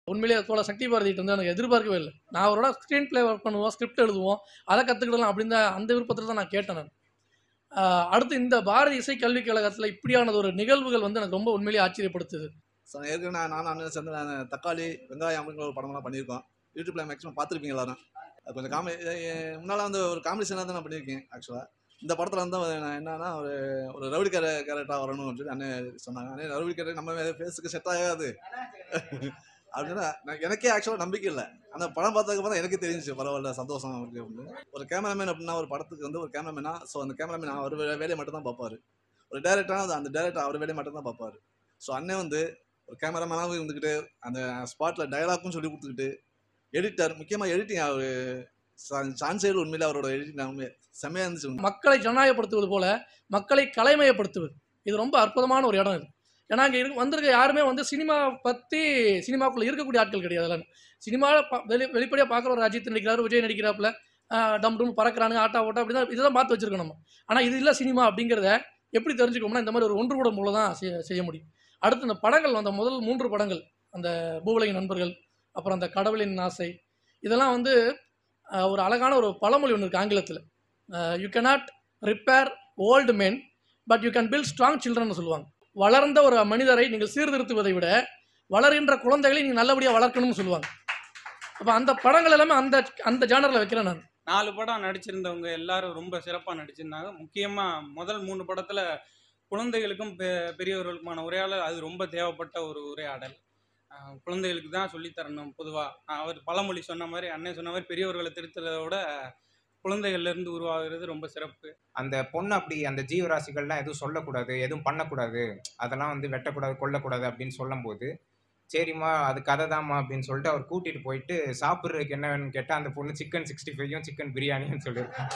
உண்மையிலேயே தோழ சக்தி பாரதிட்டு வந்து எனக்கு எதிர்பார்க்கவே இல்லை நான் அவரோட ஸ்க்ரீன் ப்ளே ஒர்க் பண்ணுவோம் ஸ்கிரிப்ட் எழுதுவோம் அதை கற்றுக்கிடலாம் அப்படின்னு தான் அந்த விருப்பத்தில் தான் நான் கேட்டேன் நான் ஆஹ் அடுத்து இந்த பாரதி இசை கல்விக் கழகத்தில் இப்படியானது ஒரு நிகழ்வுகள் வந்து எனக்கு ரொம்ப உண்மையிலேயே ஆச்சரியப்படுத்துது ஸோ ஏற்கனவே நான் நான் அண்ணன் சேர்ந்து நான் தக்காளி வெங்காயம் அப்படிங்கிற ஒரு படம்லாம் பண்ணியிருக்கோம் யூடியூப்ல மேக்ஸிமம் பார்த்துருப்பீங்க எல்லாரும் அது கொஞ்சம் காமெடி முன்னால் வந்து ஒரு காமெடி சீனாக தான் நான் பண்ணியிருக்கேன் ஆக்சுவலாக இந்த படத்தில் வந்து நான் என்னன்னா ஒரு ஒரு ரவுடி கேர கேரக்டராக வரணும் அப்படின்னு சொல்லி அண்ணன் சொன்னாங்க அண்ணே ரவுடி கேரக்டர் நம்ம ஃபேஸுக்கு செட் ஆகாது அப்படின்னா நான் எனக்கே ஆக்சுவலாக நம்பிக்கை இல்லை அந்த படம் பார்த்ததுக்கு அப்புறம் எனக்கே தெரிஞ்சுச்சு பரவாயில்ல சந்தோஷம் இருக்கு அப்படின்னு ஒரு கேமராமேன் அப்படின்னா ஒரு படத்துக்கு வந்து ஒரு கேமராமேனா ஸோ அந்த கேமராமேன் அவர் வே- வேலையை மட்டும் தான் பார்ப்பாரு ஒரு டேரக்டராக அந்த டேரக்டர் அவர் வேலையை மட்டும் தான் பார்ப்பாரு ஸோ அண்ணன் வந்து ஒரு கேமராமேனாகவும் இருந்துக்கிட்டு அந்த ஸ்பாட்டில் டயலாக்கும் சொல்லி கொடுத்துக்கிட்டு எடிட்டர் முக்கியமாக எடிட்டிங் அவர் சான்சேடு உண்மையிலே அவரோட எடிட்டிங் உண்மையை செம்மையாக இருந்துச்சு மக்களை ஜனநாயகப்படுத்துவது போல மக்களை கலைமயப்படுத்துவது இது ரொம்ப அற்புதமான ஒரு இடம் இது ஏன்னா இங்கே இருக்கு வந்திருக்க யாருமே வந்து சினிமா பற்றி சினிமாக்குள்ளே இருக்கக்கூடிய ஆட்கள் கிடையாது எல்லாரும் சினிமாவில் பா வெளி வெளிப்படையாக பார்க்குற ஒரு அஜித் நடிக்கிறாரு விஜய் நடிக்கிறாப்புல ஆஹ் டம் டும் பறக்கிறானுங்க ஆட்டா ஓட்டா அப்படி தான் இதுதான் பார்த்து வச்சிருக்கோம் நம்ம ஆனால் இது இல்லை சினிமா அப்படிங்கிறத எப்படி தெரிஞ்சுக்கணும்னா இந்த மாதிரி ஒரு ஒன்று கூட மூலம் தான் செய்ய செய்ய முடியும் அடுத்து இந்த படங்கள் அந்த முதல் மூன்று படங்கள் அந்த பூவலையின் நண்பர்கள் அப்புறம் அந்த கடவுளின் ஆசை இதெல்லாம் வந்து ஆஹ் ஒரு அழகான ஒரு பழமொழி ஒன்று இருக்குது ஆங்கிலத்தில் you cannot repair old men but you can build strong children சொல்லுவாங்க வளர்ந்த ஒரு மனிதரை நீங்கள் சீர்திருத்துவதை விட வளர்கின்ற குழந்தைகளை நீங்கள் நல்லபடியாக வளர்க்கணும்னு சொல்லுவாங்க அப்போ அந்த படங்கள் எல்லாமே அந்த அந்த ஜானரில் வைக்கிறேன் நான் நாலு படம் நடிச்சிருந்தவங்க எல்லாரும் ரொம்ப சிறப்பாக நடிச்சிருந்தாங்க முக்கியமாக முதல் மூணு படத்தில் குழந்தைகளுக்கும் பெ- பெரியவர்களுக்குமான உரையாடல் அது ரொம்ப தேவைப்பட்ட ஒரு உரையாடல் ஆஹ் குழந்தைகளுக்கு தான் சொல்லித் தரணும் பொதுவாக அவர் பழமொழி சொன்ன மாதிரி அண்ணன் சொன்ன மாதிரி பெரியவர்களை திருத்துறத விட குழந்தைகள்ல இருந்து உருவாகிறது ரொம்ப சிறப்பு அந்த பொண்ணு அப்படி அந்த ஜீவராசிகள்லாம் எதுவும் சொல்லக்கூடாது எதுவும் பண்ணக்கூடாது அதெல்லாம் வந்து வெட்டக்கூடாது கொல்லக்கூடாது அப்படின்னு சொல்லும்போது சரிம்மா அது கதை தாம்மா அப்படின்னு சொல்லிட்டு அவர் கூட்டிட்டு போயிட்டு சாப்பிட்றதுக்கு என்ன வேணும்னு கேட்டால் அந்த பொண்ணு சிக்கன் சிக்ஸ்டி ஃபைவும் சிக்கன் பிரியாணியும் சொல்லியிருக்கோம்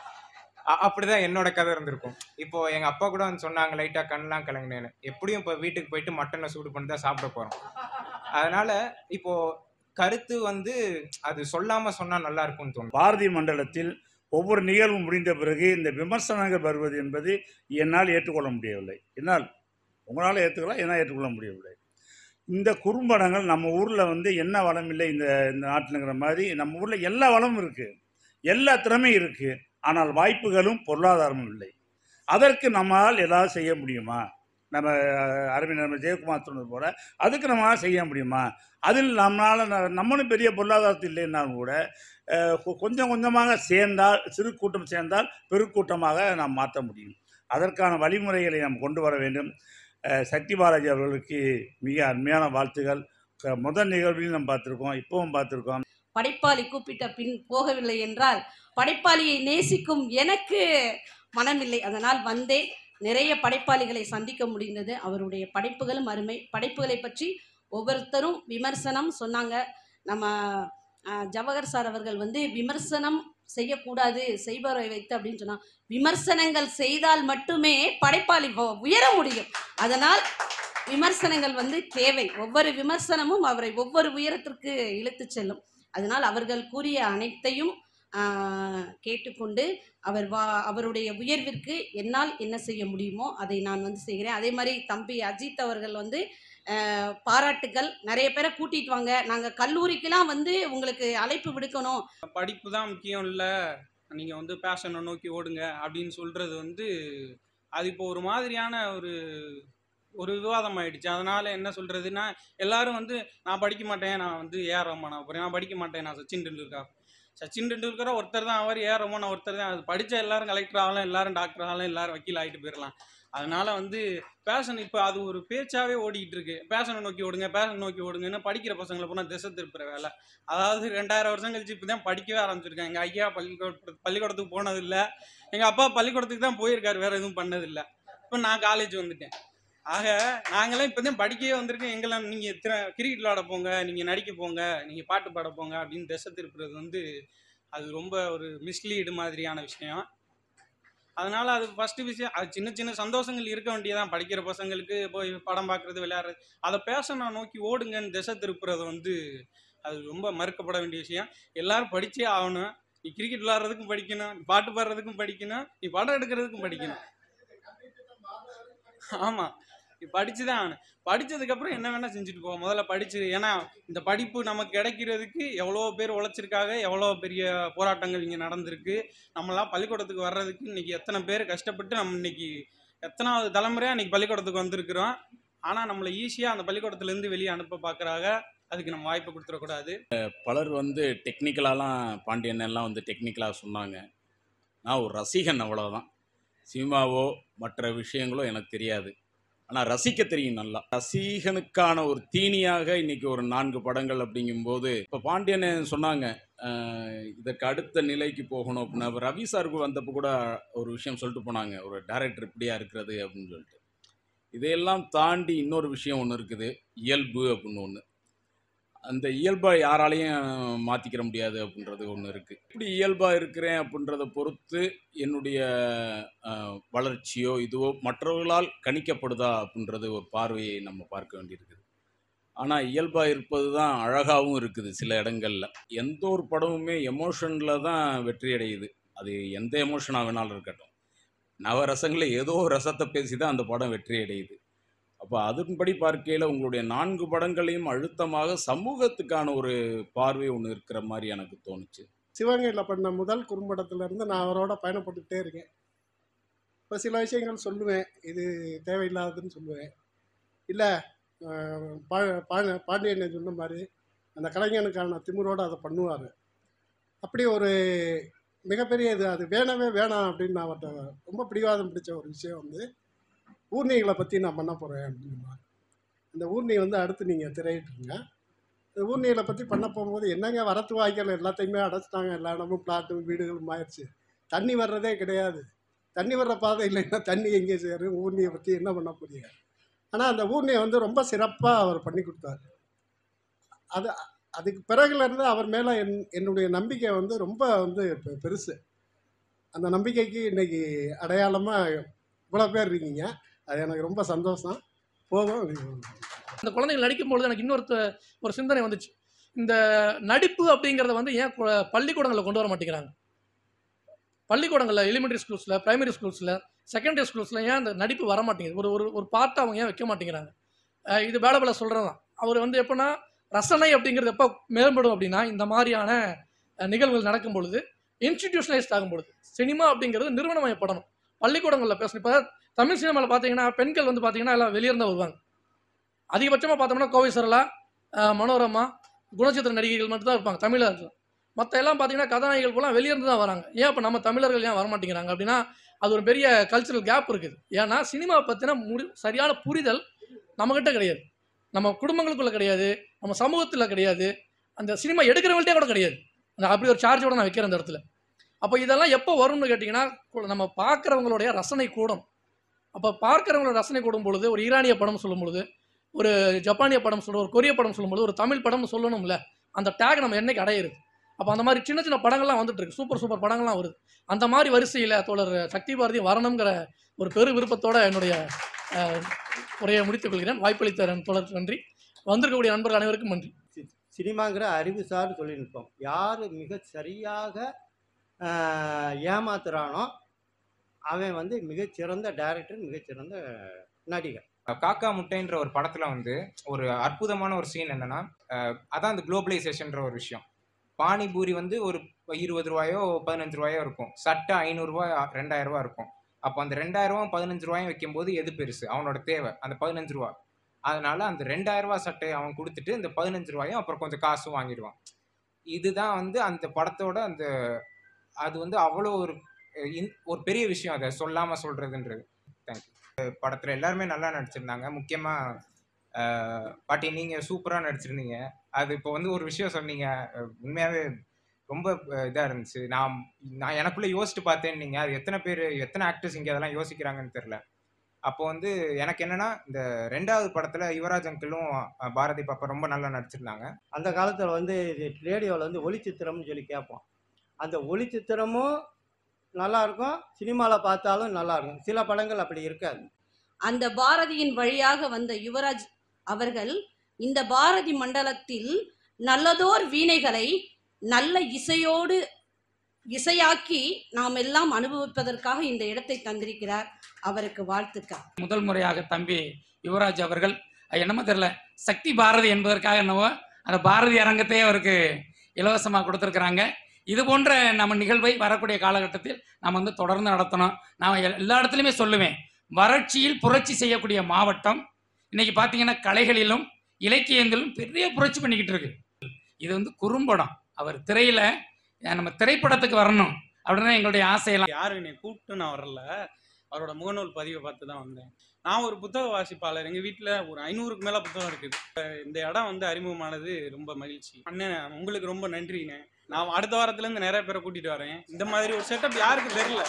அ- அப்படிதான் என்னோட கதை இருந்திருக்கும் இப்போ எங்க அப்பா கூட வந்து சொன்னாங்க லைட்டா கண்ணெலாம் கலங்கினேன்னு எப்படியும் இப்போ வீட்டுக்கு போயிட்டு மட்டனை சூடு பண்ணி தான் சாப்பிட போறோம் அதனால இப்போ கருத்து வந்து அது சொல்லாம சொன்னா நல்லா இருக்கும்னு தோணும் பாரதி மண்டலத்தில் ஒவ்வொரு நிகழ்வும் முடிந்த பிறகு இந்த விமர்சனங்கள் வருவது என்பது என்னால் ஏற்றுக்கொள்ள முடியவில்லை என்னால் உங்களால் ஏற்றுக்கலாம் என்னால் ஏற்றுக்கொள்ள முடியவில்லை இந்த குறும்படங்கள் நம்ம ஊரில் வந்து என்ன வளம் இல்லை இந்த இந்த நாட்டிலுங்கிற மாதிரி நம்ம ஊரில் எல்லா வளமும் இருக்குது எல்லா திறமையும் இருக்குது ஆனால் வாய்ப்புகளும் பொருளாதாரமும் இல்லை அதற்கு நம்மால் ஏதாவது செய்ய முடியுமா நம்ம அஹ், அறிஞர் நம்ம ஜெயக்குமார் சொன்னது போல அதுக்கு நம்மளால் செய்ய முடியுமா அதில் நம்மளால் நம்மளும் பெரிய பொருளாதாரத்தில் இல்லைன்னாலும் கூட அஹ், கொ- கொஞ்சம் கொஞ்சமாக சேர்ந்தால் சிறு கூட்டம் சேர்ந்தால் பெருக்கூட்டமாக நாம் மாற்ற முடியும் அதற்கான வழிமுறைகளை நாம் கொண்டு வர வேண்டும் அஹ், சக்தி பாலாஜி அவர்களுக்கு மிக அருமையான வாழ்த்துகள் க- முதல் நிகழ்விலும் நாம் பார்த்துருக்கோம் இப்பவும் பார்த்துருக்கோம் படைப்பாளி கூப்பிட்ட பின் போகவில்லை என்றால் படைப்பாளியை நேசிக்கும் எனக்கு மனமில்லை அதனால் வந்தேன் நிறைய படைப்பாளிகளை சந்திக்க முடிந்தது அவருடைய படைப்புகளும் அருமை படைப்புகளை பற்றி ஒவ்வொருத்தரும் விமர்சனம் சொன்னாங்க நம்ம அஹ், ஜவஹர் சார் அவர்கள் வந்து விமர்சனம் செய்யக்கூடாது செய்பவரை வைத்து அப்படின்னு சொன்னா விமர்சனங்கள் செய்தால் மட்டுமே படைப்பாளி உ- உயர முடியும் அதனால் விமர்சனங்கள் வந்து தேவை ஒவ்வொரு விமர்சனமும் அவரை ஒவ்வொரு உயரத்திற்கு இழுத்துச் செல்லும் அதனால் அவர்கள் கூறிய அனைத்தையும் ஆஹ், கேட்டுக்கொண்டு அவர் வா அவருடைய உயர்விற்கு என்னால் என்ன செய்ய முடியுமோ அதை நான் வந்து செய்கிறேன் அதே மாதிரி தம்பி அஜித் அவர்கள் வந்து ஆஹ், பாராட்டுக்கள் நிறைய பேரை கூட்டிட்டு வாங்க நாங்கள் கல்லூரிக்கெல்லாம் வந்து உங்களுக்கு அழைப்பு விடுக்கணும் படிப்பு தான் முக்கியம் இல்லை நீங்கள் வந்து பேஷனை நோக்கி ஓடுங்க அப்படின்னு சொல்கிறது வந்து அது இப்போ ஒரு மாதிரியான ஒரு ஒரு விவாதம் ஆயிடுச்சு அதனால என்ன சொல்றதுன்னா எல்லாரும் வந்து நான் படிக்க மாட்டேன் நான் வந்து ஏஆர் ரஹ்மான் ஆக போறேன் நான் படிக்க மாட்டேன் நான் சச்சின் டெண்டுல்கர் சச்சின் டெண்டுல்கரை ஒருத்தர் தான் அவர் ஏஆர் ரஹ்மான் ஒருத்தர் தான் அது படிச்ச எல்லாரும் கலெக்டர் ஆகலாம் எல்லாரும் டாக்டர் ஆகலாம் எல்லாரும் வக்கீல் ஆகிட்டு போயிடலாம் அதனால வந்து பேஷன் இப்போ அது ஒரு பேச்சாவே ஓடிட்டு இருக்கு பேஷனை நோக்கி ஓடுங்க பேஷன் நோக்கி ஓடுங்கன்னு படிக்கிற பசங்களை போனால் திசை திருப்புற வேலை அதாவது ரெண்டாயிரம் வருஷம் கழிச்சு இப்போ தான் படிக்கவே ஆரம்பிச்சிருக்கேன் எங்கள் ஐயா பள்ளிக்கூட பள்ளிக்கூடத்துக்கு போனதில்லை எங்கள் அப்பா பள்ளிக்கூடத்துக்கு தான் போயிருக்காரு வேற எதுவும் பண்ணதில்லை இப்போ நான் காலேஜ் வந்துட்டேன் ஆக நாங்களாம் இப்போ தான் படிக்கவே வந்திருக்கோம் எங்கெல்லாம் நீங்கள் திற கிரிக்கெட் விளாட போங்க நீங்கள் நடிக்க போங்க நீங்கள் பாட்டு பாட போங்க அப்படின்னு திசை திருப்புறது வந்து அது ரொம்ப ஒரு மிஸ்லீடு மாதிரியான விஷயம் அதனால அது ஃபர்ஸ்ட் விஷயம் அது சின்ன சின்ன சந்தோஷங்கள் இருக்க வேண்டியதான் படிக்கிற பசங்களுக்கு போய் படம் பார்க்குறது விளையாடுறது அதை பேச நான் நோக்கி ஓடுங்கன்னு திசை திருப்புறது வந்து அது ரொம்ப மறுக்கப்பட வேண்டிய விஷயம் எல்லாரும் படிச்சே ஆகணும் நீ கிரிக்கெட் விளாட்றதுக்கும் படிக்கணும் நீ பாட்டு பாடுறதுக்கும் படிக்கணும் நீ படம் எடுக்கிறதுக்கும் படிக்கணும் ஆமாம் நீ படிச்சு தான் ஆகணும் படிச்சதுக்கப்புறம் என்ன வேணால் செஞ்சுட்டு போவோம் முதல்ல படிச்சு ஏன்னா இந்த படிப்பு நமக்கு கிடைக்கிறதுக்கு எவ்வளோ பேர் உழைச்சிருக்காங்க எவ்வளோ பெரிய போராட்டங்கள் இங்கே நடந்திருக்கு நம்மளாம் பள்ளிக்கூடத்துக்கு வர்றதுக்கு இன்னைக்கு எத்தனை பேர் கஷ்டப்பட்டு நம்ம இன்னைக்கு எத்தனாவது தலைமுறையாக இன்னைக்கு பள்ளிக்கூடத்துக்கு வந்திருக்கிறோம் ஆனால் நம்மளை ஈஸியாக அந்த பள்ளிக்கூடத்துலேருந்து வெளியே அனுப்ப பார்க்குறாங்க அதுக்கு நம்ம வாய்ப்பு கொடுத்துடக்கூடாது பலர் வந்து டெக்னிக்கலாலாம் பாண்டியன் எல்லாம் வந்து டெக்னிக்கலாக சொன்னாங்க நான் ஒரு ரசிகன் அவ்வளோதான் சினிமாவோ மற்ற விஷயங்களோ எனக்கு தெரியாது ஆனால் ரசிக்க தெரியும் நல்லா ரசிகனுக்கான ஒரு தீனியாக இன்னைக்கு ஒரு நான்கு படங்கள் அப்படிங்கும்போது இப்போ பாண்டியன் சொன்னாங்க அஹ், இதற்கு அடுத்த நிலைக்கு போகணும் அப்படின்னா அப்ப ரவி சாருக்கு வந்தப்போ கூட ஒரு விஷயம் சொல்லிட்டு போனாங்க ஒரு டைரக்டர் இப்படியா இருக்கிறது அப்படின்னு சொல்லிட்டு இதையெல்லாம் தாண்டி இன்னொரு விஷயம் ஒன்று இருக்குது இயல்பு அப்படின்னு ஒன்று அந்த இயல்பை யாராலையும் மாற்றிக்கிற முடியாது அப்படின்றது ஒன்று இருக்குது இப்படி இயல்பாக இருக்கிறேன் அப்படின்றத பொறுத்து என்னுடைய அஹ், வளர்ச்சியோ இதுவோ மற்றவர்களால் கணிக்கப்படுதா அப்படின்றது ஒரு பார்வையை நம்ம பார்க்க வேண்டியிருக்குது ஆனால் இயல்பாக இருப்பது தான் அழகாகவும் இருக்குது சில இடங்களில் எந்த ஒரு படமுமே எமோஷனில் தான் வெற்றி அடையுது அது எந்த எமோஷனாக வேணாலும் இருக்கட்டும் நவரசங்களில் ஏதோ ஒரு ரசத்தை பேசி தான் அந்த படம் வெற்றி அடையுது அப்போ அதன்படி பார்க்கையில் உங்களுடைய நான்கு படங்களையும் அழுத்தமாக சமூகத்துக்கான ஒரு பார்வை ஒன்று இருக்கிற மாதிரி எனக்கு தோணுச்சு சிவகங்கையில் பண்ண முதல் குறும்படத்துல இருந்து நான் அவரோட பயணப்பட்டுக்கிட்டே இருக்கேன் இப்போ சில விஷயங்கள் சொல்லுவேன் இது தேவையில்லாததுன்னு சொல்லுவேன் இல்லை பா பா- பாண்டியன் சொன்ன மாதிரி அந்த கலைஞனுக்கான திமிரோடு அதை பண்ணுவார் அப்படி ஒரு மிகப்பெரிய இது அது வேணவே வேணாம் அப்படின்னு நான் அவர்கிட்ட ரொம்ப பிடிவாதம் பிடிச்ச ஒரு விஷயம் வந்து ஊர்னிகளை பற்றி நான் பண்ண போகிறேன் அப்படின்னு அந்த ஊர்னி வந்து அடுத்து நீங்கள் திரையிட்டுருங்க இந்த ஊர்னிகளை பற்றி பண்ண போகும்போது என்னங்க வரத்து வாய்க்கால் எல்லாத்தையுமே அடைச்சிட்டாங்க எல்லா இடமும் பிளாட்டும் வீடுகளும் ஆயிடுச்சு தண்ணி வர்றதே கிடையாது தண்ணி வர்ற பாதை இல்லைன்னா தண்ணி எங்கே சேரும் ஊர்னியை பற்றி என்ன பண்ண போறீங்க ஆனால் அந்த ஊர்னியை வந்து ரொம்ப சிறப்பாக அவர் பண்ணி கொடுத்தாரு அது அதுக்கு பிறகுலேருந்து அவர் மேலே என் என்னுடைய நம்பிக்கை வந்து ரொம்ப வந்து பெ- பெருசு அந்த நம்பிக்கைக்கு இன்னைக்கு அடையாளமாக இவ்வளோ பேர் இருக்கீங்க அது எனக்கு ரொம்ப சந்தோஷம் போதும் இந்த குழந்தைகள் நடிக்கும்பொழுது எனக்கு இன்னொரு த- ஒரு சிந்தனை வந்துச்சு இந்த நடிப்பு அப்படிங்கிறத வந்து ஏன் கு- பள்ளிக்கூடங்களில் கொண்டு வர மாட்டேங்கிறாங்க பள்ளிக்கூடங்களில் எலிமெண்ட்ரி ஸ்கூல்ஸில் பிரைமரி ஸ்கூல்ஸில் செகண்டரி ஸ்கூல்ஸில் ஏன் அந்த நடிப்பு வர மாட்டேங்குது ஒரு ஒரு ஒரு பார்ட்டை அவங்க ஏன் வைக்க மாட்டேங்கிறாங்க அஹ் இது வேலைபல சொல்கிறது தான் அவர் வந்து எப்படின்னா ரசனை அப்படிங்கிறது எப்போ மேம்படும் அப்படின்னா இந்த மாதிரியான அஹ், நிகழ்வுகள் நடக்கும் பொழுது இன்ஸ்டிடியூஷனலைஸ்ட் ஆகும் பொழுது சினிமா அப்படிங்கிறது நிறுவனமயப்படணும் பள்ளிக்கூடங்களில் பேசணும் இப்போ தமிழ் சினிமாவில் பார்த்தீங்கன்னா பெண்கள் வந்து பார்த்தீங்கன்னா எல்லாம் வெளியிருந்து வருவாங்க அதிகபட்சமாக பார்த்தோம்னா கோவை சரளா அஹ், மனோரமா குணச்சித்திர நடிகைகள் மட்டும் தான் இருப்பாங்க தமிழர்கள் மற்ற எல்லாம் பார்த்தீங்கன்னா கதாநாயகிகள் போலாம் வெளியிருந்து தான் வராங்க ஏன் இப்போ நம்ம தமிழர்கள் ஏன் வரமாட்டேங்கிறாங்க அப்படின்னா அது ஒரு பெரிய கல்ச்சுரல் கேப் இருக்குது ஏன்னா சினிமா பற்றின முடி சரியான புரிதல் நம்மக்கிட்ட கிடையாது நம்ம குடும்பங்களுக்குள்ள கிடையாது நம்ம சமூகத்தில் கிடையாது அந்த சினிமா எடுக்கிறவங்கள்ட்டே கூட கிடையாது அந்த அப்படி ஒரு சார்ஜோட நான் வைக்கிறேன் அந்த இடத்துல அப்போ இதெல்லாம் எப்போ வரும்னு கேட்டிங்கன்னா கு- நம்ம பார்க்குறவங்களுடைய ரசனை கூடும் அப்போ பார்க்குறவங்களோட ரசனை கூடும் பொழுது ஒரு ஈரானிய படம் சொல்லும் பொழுது ஒரு ஜப்பானிய படம் சொல்ல ஒரு கொரிய படம் சொல்லும்போது ஒரு தமிழ் படம் சொல்லணும்ல அந்த டேக் நம்ம என்னைக்கு அடையிறது அப்போ அந்த மாதிரி சின்ன சின்ன படங்கள்லாம் வந்துட்டு இருக்கு சூப்பர் சூப்பர் படங்கள்லாம் வருது அந்த மாதிரி வரிசையில் தோழர் சக்தி பாரதி வரணுங்கிற ஒரு பெரு விருப்பத்தோட என்னுடைய அஹ், உரையை முடித்துக் கொள்கிறேன் வாய்ப்பளித்த தோழர் நன்றி வந்திருக்கக்கூடிய நண்பர்கள் அனைவருக்கும் நன்றி சினிமாங்கிற அறிவுசார் தொழில்நுட்பம் யார் மிக சரியாக ஆஹ், ஏமாத்துறானோ அவன் வந்து மிகச்சிறந்த டைரக்டர் மிகச்சிறந்த நடிகர் காக்கா முட்டைன்ற ஒரு படத்துல வந்து ஒரு அற்புதமான ஒரு சீன் என்னன்னா அஹ், அதான் அந்த குளோபலைசேஷன்ற ஒரு விஷயம் பானிபூரி வந்து ஒரு இருபது ரூபாயோ பதினஞ்சு ரூபாயோ இருக்கும் சட்டை ஐநூறுரூவா ரெண்டாயிரம் ரூபாய் இருக்கும் அப்போ அந்த ரெண்டாயிரம் ரூபா பதினஞ்சு ரூபாயும் வைக்கும்போது எது பெருசு அவனோட தேவை அந்த பதினஞ்சு ரூபா அதனால அந்த ரெண்டாயிரம் ரூபாய் சட்டையை அவன் கொடுத்துட்டு இந்த பதினஞ்சு ரூபாயும் அப்புறம் கொஞ்சம் காசும் வாங்கிடுவான் இதுதான் வந்து அந்த படத்தோட அந்த அது வந்து அவ்வளோ ஒரு அஹ், இன்- ஒரு பெரிய விஷயம் அதை சொல்லாம சொல்றதுன்றது தேங்க்யூ படத்துல எல்லாருமே நல்லா நடிச்சிருந்தாங்க முக்கியமா அஹ், பாட்டி நீங்க சூப்பரா நடிச்சிருந்தீங்க அது இப்போ வந்து ஒரு விஷயம் சொன்னீங்க அஹ், உண்மையாவே ரொம்ப அஹ், இதா இருந்துச்சு நான் நான் எனக்குள்ள யோசிச்சு பார்த்தேன் நீங்க அது எத்தனை பேர் எத்தனை ஆக்டர்ஸ் இங்க அதெல்லாம் யோசிக்கிறாங்கன்னு தெரியல அப்போ வந்து எனக்கு என்னன்னா இந்த ரெண்டாவது படத்துல யுவராஜ் அங்கிளும் அஹ், பாரதி பாப்பா ரொம்ப நல்லா நடிச்சிருந்தாங்க அந்த காலத்தில் வந்து ரேடியோவில் வந்து ஒளிச்சித்திரம்னு சொல்லி கேட்போம் அந்த ஒளிச்சித்திரமும் நல்லா இருக்கும் சினிமாவில் பார்த்தாலும் நல்லா இருக்கும் சில படங்கள் அப்படி இருக்காது அந்த பாரதியின் வழியாக வந்த யுவராஜ் அவர்கள் இந்த பாரதி மண்டலத்தில் நல்லதோர் வீணைகளை நல்ல இசையோடு இசையாக்கி நாம் எல்லாம் அனுபவிப்பதற்காக இந்த இடத்தை தந்திருக்கிறார் அவருக்கு வாழ்த்துக்கள் முதல் முறையாக தம்பி யுவராஜ் அவர்கள் அது என்னமோ தெரில சக்தி பாரதி என்பதற்காக என்னவோ அந்த பாரதி அரங்கத்தையே அவருக்கு இலவசமாக கொடுத்துருக்குறாங்க இது போன்ற நம்ம நிகழ்வை வரக்கூடிய காலகட்டத்தில் நாம் வந்து தொடர்ந்து நடத்தணும் நான் எல்- எல்லா இடத்துலையுமே சொல்லுவேன் வறட்சியில் புரட்சி செய்யக்கூடிய மாவட்டம் இன்னைக்கு பார்த்தீங்கன்னா கலைகளிலும் இலக்கியங்களிலும் பெரிய புரட்சி பண்ணிக்கிட்டு இருக்கு இது வந்து குறும்படம் அவர் திரையில அஹ், நம்ம திரைப்படத்துக்கு வரணும் அப்படின்னு எங்களுடைய ஆசையெல்லாம் யாரும் என்னை கூப்பிட்டு நான் வரல அவரோட முகநூல் பதிவை பார்த்து தான் வந்தேன் நான் ஒரு புத்தக வாசிப்பாளர் எங்கள் வீட்டில் ஒரு ஐநூறுக்கு மேலே புத்தகம் இருக்குது அஹ் இந்த இடம் வந்து அறிமுகமானது ரொம்ப மகிழ்ச்சி அண்ணன் உங்களுக்கு ரொம்ப நன்றிண்ணே நான் அடுத்த வாரத்துலேருந்து நிறைய பேரை கூட்டிகிட்டு வரேன் இந்த மாதிரி ஒரு செட்டப் யாருக்கு தெரியல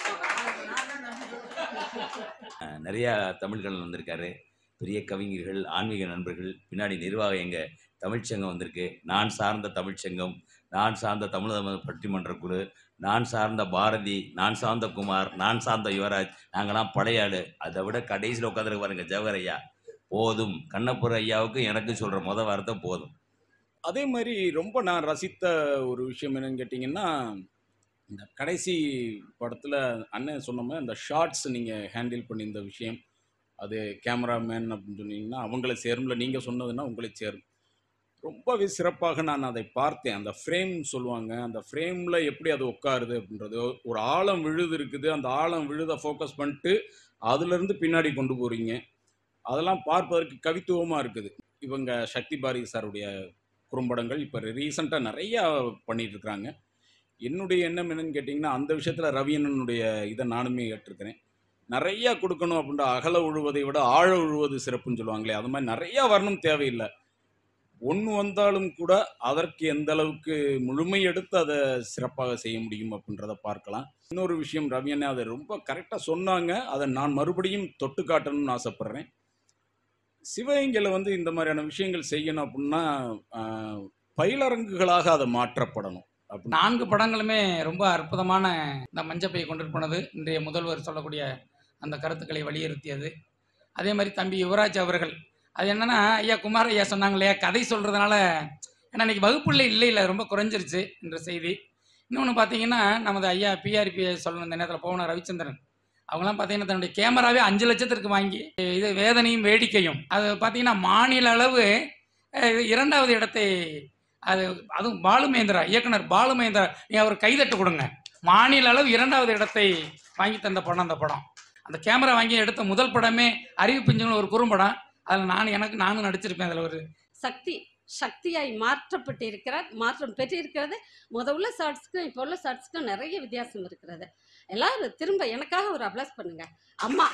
அஹ் நிறையா தமிழ்கடன் வந்திருக்காரு பெரிய கவிஞர்கள் ஆன்மீக நண்பர்கள் பின்னாடி நிர்வாகம் எங்கள் தமிழ்ச்சங்கம் வந்திருக்கு நான் சார்ந்த தமிழ்ச்சங்கம் நான் சார்ந்த தமிழ் தமிழ் பட்டிமன்ற குழு நான் சார்ந்த பாரதி நான் சார்ந்த குமார் நான் சார்ந்த யுவராஜ் நாங்களாம் பழைய ஆளு அதை விட கடைசியில் உட்காந்துருக்கு பாருங்க ஜவஹர் ஐயா போதும் கண்ணப்புற ஐயாவுக்கு எனக்கு சொல்கிற முத வார்த்தை போதும் அதே மாதிரி ரொம்ப நான் ரசித்த ஒரு விஷயம் என்னன்னு கேட்டிங்கன்னா இந்த கடைசி படத்தில் அண்ணன் சொன்ன மாதிரி அந்த ஷார்ட்ஸ் நீங்கள் ஹேண்டில் பண்ணியிருந்த விஷயம் அது கேமராமேன் அப்படின்னு சொன்னீங்கன்னா அவங்கள சேரும்ல நீங்கள் சொன்னதுன்னா உங்களை சேரும் ரொம்பவே சிறப்பாக நான் அதை பார்த்தேன் அந்த ஃப்ரேம் சொல்லுவாங்க அந்த ஃப்ரேமில் எப்படி அது உட்காருது அப்படின்றது ஒரு ஆழம் விழுது இருக்குது அந்த ஆழம் விழுதை ஃபோக்கஸ் பண்ணிட்டு அதுலேருந்து பின்னாடி கொண்டு போகிறீங்க அதெல்லாம் பார்ப்பதற்கு கவித்துவமாக இருக்குது இவங்க சக்தி பாரதி சாருடைய குறும்படங்கள் இப்போ ரீசெண்டாக நிறையா பண்ணிட்டு இருக்காங்க என்னுடைய எண்ணம் என்னன்னு கேட்டிங்கன்னா அந்த விஷயத்தில் ரவியண்ணனுடைய இதை நானுமே ஏற்றிருக்கிறேன் நிறையா கொடுக்கணும் அப்படின்ற அகல உழுவதை விட ஆழ உழுவது சிறப்புன்னு சொல்லுவாங்களே அது மாதிரி நிறையா வரணும் தேவையில்லை ஒன்று வந்தாலும் கூட அதற்கு எந்த அளவுக்கு முழுமை எடுத்து அதை சிறப்பாக செய்ய முடியும் அப்படின்றத பார்க்கலாம் இன்னொரு விஷயம் ரவி அண்ணா அதை ரொம்ப கரெக்டாக சொன்னாங்க அதை நான் மறுபடியும் தொட்டு காட்டணும்னு ஆசைப்பட்றேன் சிவகங்கையில் வந்து இந்த மாதிரியான விஷயங்கள் செய்யணும் அப்படின்னா ஆஹ், பயிலரங்குகளாக அதை மாற்றப்படணும் அப்படி நான்கு படங்களுமே ரொம்ப அற்புதமான இந்த மஞ்சப்பையை கொண்டு போனது இன்றைய முதல்வர் சொல்லக்கூடிய அந்த கருத்துக்களை வலியுறுத்தியது அதே மாதிரி தம்பி யுவராஜ் அவர்கள் அது என்னன்னா ஐயா குமார் ஐயா சொன்னாங்க இல்லையா கதை சொல்றதுனால ஏன்னா இன்னைக்கு வகுப்புள்ள இல்லை இல்லை ரொம்ப குறைஞ்சிருச்சு என்ற செய்தி இன்னொன்று பார்த்தீங்கன்னா நமது ஐயா பிஆர்பி சொல்லணும் இந்த நேரத்தில் போன ரவிச்சந்திரன் அவங்களாம் பார்த்தீங்கன்னா தன்னுடைய கேமராவே அஞ்சு லட்சத்திற்கு வாங்கி இது வேதனையும் வேடிக்கையும் அது பார்த்தீங்கன்னா மாநில அளவு அஹ், இது இரண்டாவது இடத்தை அது அதுவும் பாலுமேந்திரா இயக்குனர் பாலுமேந்திரா நீ அவர் கைதட்டு கொடுங்க மாநில அளவு இரண்டாவது இடத்தை வாங்கி தந்த படம் அந்த படம் அந்த கேமரா வாங்கி எடுத்த முதல் படமே அறிவிப்பிஞ்சுன்னு ஒரு குறும்படம் அதில் நான் எனக்கு நானும் நடிச்சிருப்பேன் அதில் ஒரு சக்தி சக்தியாய் மாற்றப்பட்டு இருக்கிறார் மாற்றம் பெற்றிருக்கிறது முத உள்ள ஷார்ட்ஸ்க்கும் இப்போ உள்ள ஷார்ட்ஸ்க்கும் நிறைய வித்தியாசம் இருக்கிறது எல்லாரும் திரும்ப எனக்காக ஒரு அப்ளாஸ் பண்ணுங்க அம்மா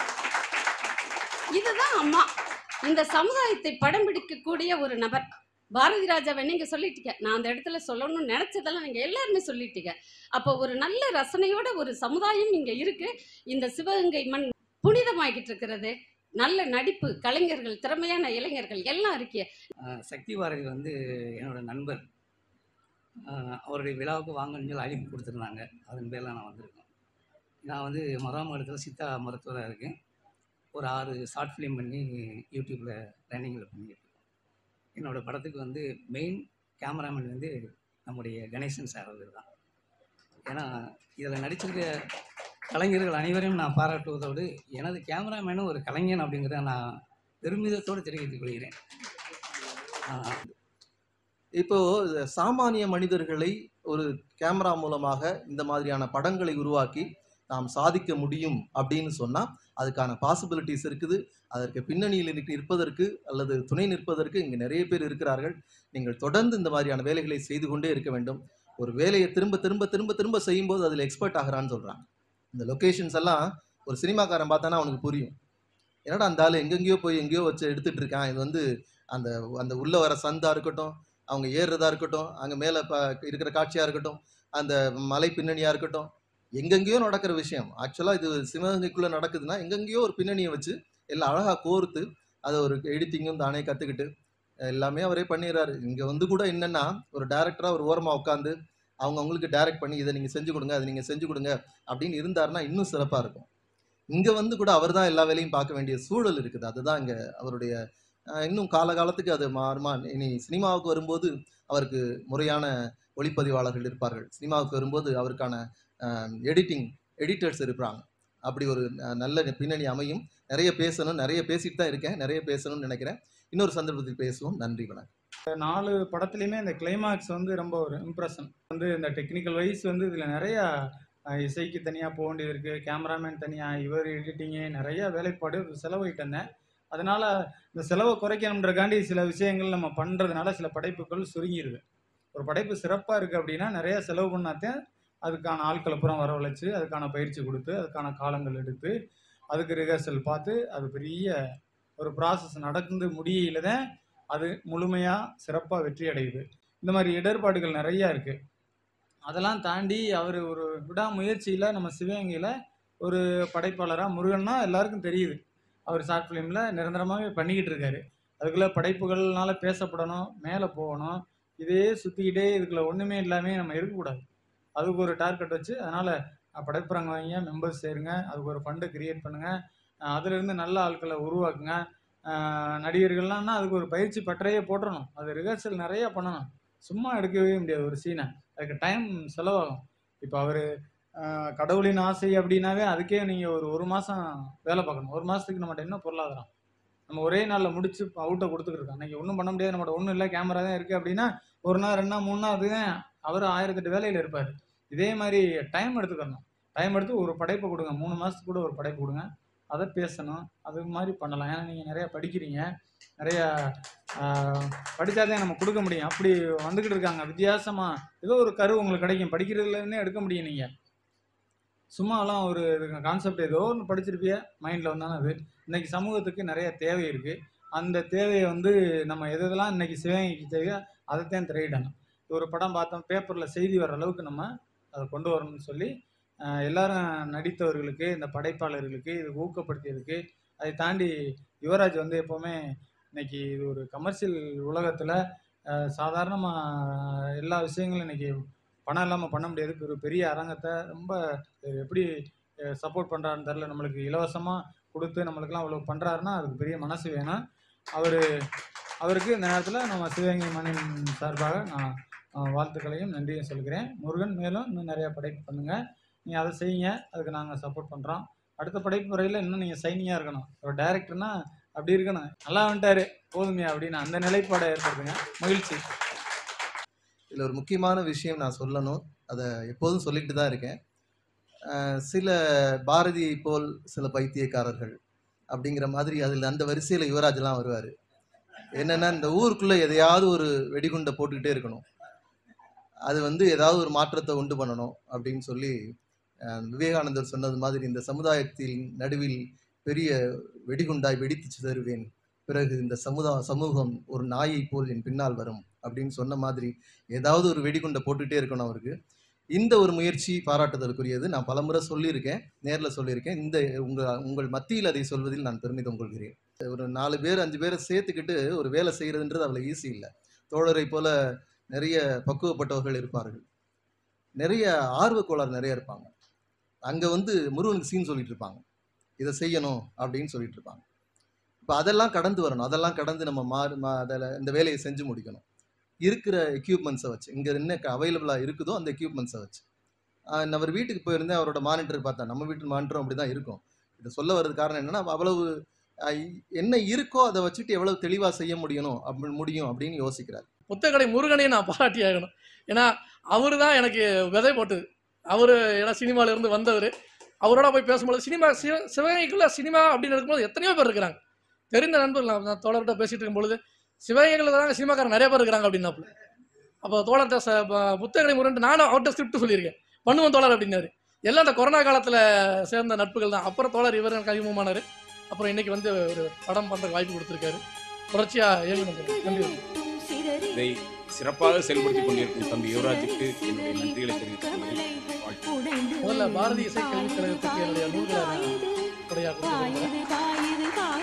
இதுதான் அம்மா இந்த சமுதாயத்தை படம் பிடிக்கக்கூடிய ஒரு நபர் பாரதி ராஜாவை நீங்க சொல்லிட்டீங்க நான் அந்த இடத்துல சொல்லணும்னு நினைச்சதெல்லாம் நீங்க எல்லாருமே சொல்லிட்டீங்க அப்போ ஒரு நல்ல ரசனையோட ஒரு சமுதாயம் இங்க இருக்கு இந்த சிவகங்கை மண் புனிதமாகிட்டு இருக்கிறது நல்ல நடிப்பு கலைஞர்கள் திறமையான இளைஞர்கள் எல்லாம் இருக்கே ஆஹ் சக்தி பாரதி வந்து என்னோட நண்பர் ஆஹ் அவருடைய விழாவுக்கு வாங்கன்னு சொல்லி அழைப்பு கொடுத்துருந்தாங்க அதன் பேரில் நான் வந்திருக்கேன் நான் வந்து மராமடத்தில் சித்தா மருத்துவராக இருக்கேன் ஒரு ஆறு ஷார்ட் ஃபிலிம் பண்ணி யூடியூப்பில் ரன்னிங்கில் பண்ணிட்டு இருக்கோம் என்னோட படத்துக்கு வந்து மெயின் கேமராமேன் வந்து நம்முடைய கணேசன் சார் அவர் தான் ஏன்னா இதில் நடிச்சிருக்க கலைஞர்கள் அனைவரையும் நான் பாராட்டுவதோடு எனது கேமராமேனும் ஒரு கலைஞன் அப்படிங்கிறத நான் பெருமிதத்தோடு தெரிவித்துக் கொள்கிறேன் ஆஹ் இப்போ இது சாமானிய மனிதர்களை ஒரு கேமரா மூலமாக இந்த மாதிரியான படங்களை உருவாக்கி நாம் சாதிக்க முடியும் அப்படின்னு சொன்னால் அதுக்கான பாசிபிலிட்டிஸ் இருக்குது அதற்கு பின்னணியில் நிற்க- நிற்பதற்கு அல்லது துணை நிற்பதற்கு இங்கே நிறைய பேர் இருக்கிறார்கள் நீங்கள் தொடர்ந்து இந்த மாதிரியான வேலைகளை செய்து கொண்டே இருக்க வேண்டும் ஒரு வேலையை திரும்ப திரும்ப திரும்ப திரும்ப செய்யும்போது அதில் எக்ஸ்பர்ட் ஆகிறான்னு சொல்கிறாங்க இந்த லொக்கேஷன்ஸ் எல்லாம் ஒரு சினிமாக்காரன் பார்த்தானா அவனுக்கு புரியும் என்னடா அந்த ஆள் எங்கெங்கேயோ போய் எங்கேயோ வச்சு எடுத்துட்டு இருக்கான் இது வந்து அந்த அந்த உள்ள வர சந்தா இருக்கட்டும் அவங்க ஏறுறதா இருக்கட்டும் அங்கே மேலே ப இருக்கிற காட்சியாக இருக்கட்டும் அந்த மலை பின்னணியாக இருக்கட்டும் எங்கெங்கேயோ நடக்கிற விஷயம் ஆக்சுவலாக இது சிவகங்கைக்குள்ளே நடக்குதுன்னா எங்கெங்கேயோ ஒரு பின்னணியை வச்சு எல்லாம் அழகாக கோர்த்து அதை ஒரு எடிட்டிங்கும் தானே கற்றுக்கிட்டு எல்லாமே அவரே பண்ணிடுறாரு இங்கே வந்து கூட என்னென்னா ஒரு டேரக்டராக ஒரு ஓரமாக உட்காந்து அவங்க அவங்களுக்கு டைரக்ட் பண்ணி இதை நீங்கள் செஞ்சு கொடுங்க அதை நீங்கள் செஞ்சு கொடுங்க அப்படின்னு இருந்தாருன்னா இன்னும் சிறப்பாக இருக்கும் இங்கே வந்து கூட அவர் தான் எல்லா வேலையும் பார்க்க வேண்டிய சூழல் இருக்குது அதுதான் இங்கே அவருடைய அஹ், இன்னும் காலகாலத்துக்கு அது மாறுமா இனி சினிமாவுக்கு வரும்போது அவருக்கு முறையான ஒளிப்பதிவாளர்கள் இருப்பார்கள் சினிமாவுக்கு வரும்போது அவருக்கான எடிட்டிங் எடிட்டர்ஸ் இருப்பாங்க அப்படி ஒரு அஹ், நல்ல பின்னணி அமையும் நிறைய பேசணும் நிறைய பேசிட்டு தான் இருக்கேன் நிறைய பேசணும்னு நினைக்கிறேன் இன்னொரு சந்தர்ப்பத்தில் பேசுவோம் நன்றி வணக்கம் நாலு படத்துலையுமே இந்த கிளைமாக்ஸ் வந்து ரொம்ப ஒரு இம்ப்ரெஷன் வந்து இந்த டெக்னிக்கல் வைஸ் வந்து இதில் நிறையா அஹ், இசைக்கு தனியாக போக வேண்டியது இருக்குது கேமராமேன் தனியாக இவர் எடிட்டிங்கு நிறைய வேலைப்பாடு செலவிட்டு இருந்தேன் அதனால் இந்த செலவை குறைக்கணுன்றக்காண்டி சில விஷயங்கள் நம்ம பண்ணுறதுனால சில படைப்புகள் சுருங்கிடுது ஒரு படைப்பு சிறப்பாக இருக்குது அப்படின்னா நிறைய செலவு பண்ணாதான் அதுக்கான ஆட்களை புறம் வரவழைச்சு அதுக்கான பயிற்சி கொடுத்து அதுக்கான காலங்கள் எடுத்து அதுக்கு ரிஹர்சல் பார்த்து அது பெரிய ஒரு ப்ராசஸ் நடந்து முடியல தான் அது முழுமையாக சிறப்பாக வெற்றி அடையுது இந்த மாதிரி இடர்பாடுகள் நிறையா இருக்குது அதெல்லாம் தாண்டி அவர் ஒரு விடாமுயற்சியில் நம்ம சிவகங்கையில் ஒரு படைப்பாளராக முருகன்னா எல்லாருக்கும் தெரியுது அவர் ஷார்ட் ஃபிலிமில் நிரந்தரமாகவே பண்ணிக்கிட்டு இருக்காரு அதுக்குள்ளே படைப்புகள்னால பேசப்படணும் மேலே போகணும் இதே சுற்றிக்கிட்டே இதுக்குள்ள ஒன்றுமே இல்லாமல் நம்ம இருக்கக்கூடாது அதுக்கு ஒரு டார்கெட் வச்சு அதனால் படைப்புறங்க வைங்க மெம்பர்ஸ் சேருங்க அதுக்கு ஒரு ஃபண்டை கிரியேட் பண்ணுங்கள் அதுலேருந்து நல்ல ஆட்களை உருவாக்குங்க அஹ் நடிகர்கள்லாம்னா அதுக்கு ஒரு பயிற்சி பட்டறையே போட்டுறணும் அது ரிஹர்சல் நிறையா பண்ணணும் சும்மா எடுக்கவே முடியாது ஒரு சீனை அதுக்கு டைம் செலவாகும் இப்போ அவர் கடவுளின் ஆசை அப்படின்னாவே அதுக்கே நீங்கள் ஒரு ஒரு மாதம் வேலை பார்க்கணும் ஒரு மாதத்துக்கு நம்மகிட்ட என்ன பொருளாதாரம் நம்ம ஒரே நாளில் முடிச்சு அவுட்டை கொடுத்துக்கிருக்கோம் அன்றைக்கி ஒன்றும் பண்ண முடியாது நம்மகிட்ட ஒன்றும் இல்லை கேமரா தான் இருக்குது அப்படின்னா ஒரு நாள் ரெண்டு நாள் மூணு நாள் அதுதான் அவர் ஆயிரத்தெட்டு வேலையில் இருப்பார் இதே மாதிரி டைம் எடுத்துக்கணும் டைம் எடுத்து ஒரு படைப்பை கொடுங்க மூணு மாதத்துக்கு கூட ஒரு படைப்பு கொடுங்க அதை பேசணும் அது மாதிரி பண்ணலாம் ஏன்னா நீங்கள் நிறையா படிக்கிறீங்க நிறையா படித்தாதான் நம்ம கொடுக்க முடியும் அப்படி வந்துக்கிட்டு இருக்காங்க வித்தியாசமாக ஏதோ ஒரு கரு உங்களுக்கு கிடைக்கும் படிக்கிறதுலேருந்தே எடுக்க முடியும் நீங்கள் சும்மாலாம் ஒரு கான்செப்ட் ஏதோ ஒன்று படிச்சிருப்பிய மைண்டில் வந்தாலும் அது இன்னைக்கு சமூகத்துக்கு நிறைய தேவை இருக்குது அந்த தேவையை வந்து நம்ம எது எதெல்லாம் இன்னைக்கு சிவகங்கைக்கு தேவையோ அதைத்தான் திரையிடணும் ஒரு படம் பார்த்தோம் பேப்பரில் செய்தி வர அளவுக்கு நம்ம அதை கொண்டு வரணும்னு சொல்லி அஹ், எல்லாரும் நடித்தவர்களுக்கு இந்த படைப்பாளர்களுக்கு இது ஊக்கப்படுத்தியதுக்கு அதை தாண்டி யுவராஜ் வந்து எப்போவுமே இன்னைக்கு இது ஒரு கமர்ஷியல் உலகத்தில் சாதாரணமாக எல்லா விஷயங்களும் இன்னைக்கு பணம் இல்லாமல் பண்ண முடியாது ஒரு பெரிய அரங்கத்தை ரொம்ப அஹ், எப்படி சப்போர்ட் பண்ணுறாருன்னு தெரில நம்மளுக்கு இலவசமாக கொடுத்து நம்மளுக்கெல்லாம் அவ்வளோ பண்ணுறாருன்னா அதுக்கு பெரிய மனசு வேணும் அவர் அவருக்கு இந்த நேரத்தில் நம்ம சிவகங்கை மண்ணின் சார்பாக நான் அஹ், வாழ்த்துக்களையும் நன்றியும் சொல்கிறேன் முருகன் மேலும் இன்னும் நிறையா படைப்பு பண்ணுங்கள் நீங்கள் அதை செய்யுங்க அதுக்கு நாங்கள் சப்போர்ட் பண்ணுறோம் அடுத்த படைப்பு முறையில் இன்னும் நீங்கள் சைனிங்காக இருக்கணும் ஒரு டைரக்டர்னா அப்படி இருக்கணும் நல்லா வந்துட்டாரு போதுமே அப்படின்னு அந்த நிலைப்பாடை ஏற்படுத்துங்க மகிழ்ச்சி இதில் ஒரு முக்கியமான விஷயம் நான் சொல்லணும் அதை எப்போதும் சொல்லிட்டு தான் இருக்கேன் அஹ் சில பாரதியை போல் சில பைத்தியக்காரர்கள் அப்படிங்கிற மாதிரி அதில் அந்த வரிசையில் யுவராஜ்லாம் வருவார் என்னென்னா இந்த ஊருக்குள்ளே எதையாவது ஒரு வெடிகுண்டை போட்டுக்கிட்டே இருக்கணும் அது வந்து ஏதாவது ஒரு மாற்றத்தை உண்டு பண்ணணும் அப்படின்னு சொல்லி அஹ், விவேகானந்தர் சொன்னது மாதிரி இந்த சமுதாயத்தின் நடுவில் பெரிய வெடிகுண்டாய் வெடித்து சிதறுவேன் பிறகு இந்த சமுதா சமூகம் ஒரு நாயை போல் என் பின்னால் வரும் அப்படின்னு சொன்ன மாதிரி ஏதாவது ஒரு வெடிகுண்டை போட்டுக்கிட்டே இருக்கணும் அவருக்கு இந்த ஒரு முயற்சி பாராட்டுதலுக்குரியது நான் பலமுறை சொல்லியிருக்கேன் நேரில் சொல்லியிருக்கேன் இந்த உங்கள் உங்கள் மத்தியில் அதை சொல்வதில் நான் பெருமிதம் கொள்கிறேன் ஒரு நாலு பேர் அஞ்சு பேரை சேர்த்துக்கிட்டு ஒரு வேலை செய்கிறதுன்றது அவ்வளோ ஈஸி இல்லை தோழரை போல நிறைய பக்குவப்பட்டவர்கள் இருப்பார்கள் நிறைய ஆர்வக்கோளாறு நிறைய இருப்பாங்க அங்கே வந்து முருகனுக்கு சீன் சொல்லிட்டு இருப்பாங்க இதை செய்யணும் அப்படின்னு சொல்லிட்டு இருப்பாங்க இப்போ அதெல்லாம் கடந்து வரணும் அதெல்லாம் கடந்து நம்ம மாறு மா அதில் இந்த வேலையை செஞ்சு முடிக்கணும் இருக்கிற எக்யூப்மெண்ட்ஸை வச்சு இங்கே என்ன அவைலபிளாக இருக்குதோ அந்த எக்யூப்மெண்ட்ஸை வச்சு ஆஹ் நான் அவர் வீட்டுக்கு போயிருந்தேன் அவரோட மானிட்டர் பார்த்தேன் நம்ம வீட்டு மானிட்டரும் அப்படி தான் இருக்கும் இதை சொல்ல வர்றது காரணம் என்னன்னா அவ்வளவு ஆஹ் என்ன இருக்கோ அதை வச்சுட்டு எவ்வளவு தெளிவாக செய்ய முடியணும் அப்படி முடியும் அப்படின்னு யோசிக்கிறார் புத்தகடை முருகனையும் நான் பாராட்டி ஆகணும் ஏன்னா அவர் தான் எனக்கு விதை போட்டது அவர் ஏன்னா சினிமால இருந்து வந்தவர் அவரோட போய் பேசும்போது சினிமா சிவ சிவகங்கைக்குள்ள சினிமா அப்படின்னு இருக்கும்போது எத்தனையோ பேர் இருக்கிறாங்க தெரிந்த நண்பர்கள் நான் நான் தோழர்கிட்ட பேசிட்டு இருக்கும் பொழுது சிவகங்கையில் தாங்க சினிமாக்காரன் நிறைய பேர் இருக்கிறாங்க அப்படின்னாப்புல அப்போ தோழர்கிட்ட ச ப- புத்தகடை முருகன் நானும் அவர்கிட்ட ஸ்கிரிப்ட் சொல்லியிருக்கேன் பண்ணுவோம் தோழர் அப்படின்னாரு எல்லாம் அந்த கொரோனா காலத்தில் சேர்ந்த நட்புகள் தான் அப்புறம் தோழர் இவர் எனக்கு அறிமுகமானார் அப்புறம் இன்னைக்கு வந்து ஒரு படம் பண்ணுறதுக்கு வாய்ப்பு கொடுத்துருக்காரு தொடர்ச்சியாக இயங்கணும் நன்றி இதை சிறப்பாக செயல்படுத்தி கொண்டிருக்கும் தம்பி யுவராஜுக்கு என்னுடைய நன்றிகளை தெரிவித்துக் கொள்கிறேன். வாழ்த்துக்கள். முதல்ல பாரதிய இசை கல்விக் கழகத்துக்கு என்னுடைய நூல்களை நான் கொடையாக கொடுத்துருக்கேன்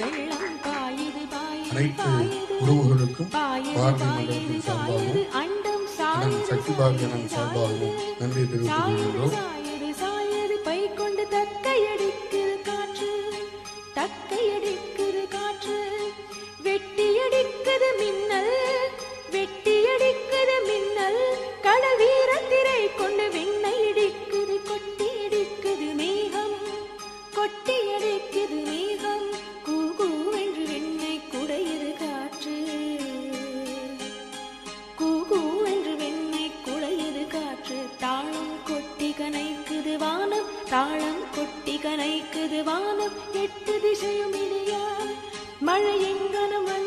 அனைத்து உறவுகளுக்கும் பாரதி மண்டலத்தின் சார்பாகவும் அண்ணன் சக்தி பாரதி அண்ணன் சார்பாகவும் நன்றி தெரிவித்துக் கொள்கின்றோம் சாயது சாயது பை கொண்டு தக்கையடிக்குது காற்று தக்கையடிக்குது காற்று வெட்டியடிக்குது மின்னல் வெட்டியடிக்குது மின்னல் கடல் வீரத்திரை கொண்டு விண்ணை இடிக்குது கொட்டி இடிக்குது மேகம் கொட்டி அடிக்குது மேகம் தாளம் கொட்டி கனைக்குது வானம் எட்டு திசையும் இடியா மழை எங்கனம்